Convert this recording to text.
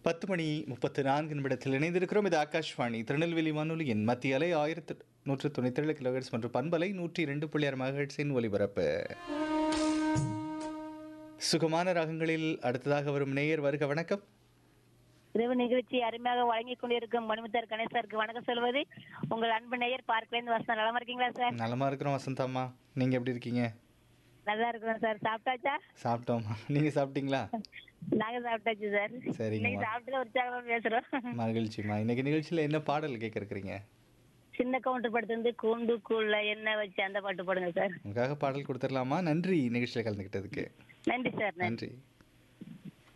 பத்து மணி முப்பத்து நான்கு நிமிடத்தில் இணைந்திருக்கிறோம் இது ஆகாஷ்வாணி திருநெல்வேலி வானொலியின் மத்திய அலை ஆயிரத்து நூற்று தொண்ணூற்றி ஏழு கிலோஹெட்ஸ் மற்றும் பண்பலை நூற்றி இரண்டு புள்ளி ஆறு மகட்ஸின் ஒலிபரப்பு சுகமான ராகங்களில் அடுத்ததாக வரும் நேயர் வருக வணக்கம் இரவு நிகழ்ச்சி அருமையாக வழங்கிக் கொண்டிருக்கும் மணிமுத்தர் கணேசருக்கு வணக்கம் சொல்வது உங்கள் அன்பு நேயர் பார்க்கலேருந்து வசனம் நலமா இருக்கீங்களா சார் நலமா இருக்கிறோம் வசந்தாம்மா நீங்க எப்படி இருக்கீங்க நல்லா இருக்கிறோம் சார் சாப்பிட்டாச்சா சாப்பிட்டோம்மா நீங்க சாப்பிட்டீங்களா நாங்க சாப்பிட்டாச்சு சார் சரிங்கம்மா. இன்னைக்கு சாப்பிட்டு உற்சாகமா பேசுறோம் மகிழ்ச்சிம்மா இன்னைக்கு நிகழ்ச்சியில் என்ன பாடல் கேட்க இருக்கிறீங்க சின்ன கவுண்டர் படத்துல இருந்து கூண்டு கூழ்ல எண்ணெய் வச்சு அந்த பாட்டு போடுங்க சார் உங்களுக்காக பாடல் கொடுத்துடலாமா நன்றி நிகழ்ச்சியில் கலந்துக்கிட்டதுக்கு நன்றி சார் நன்றி நன்றி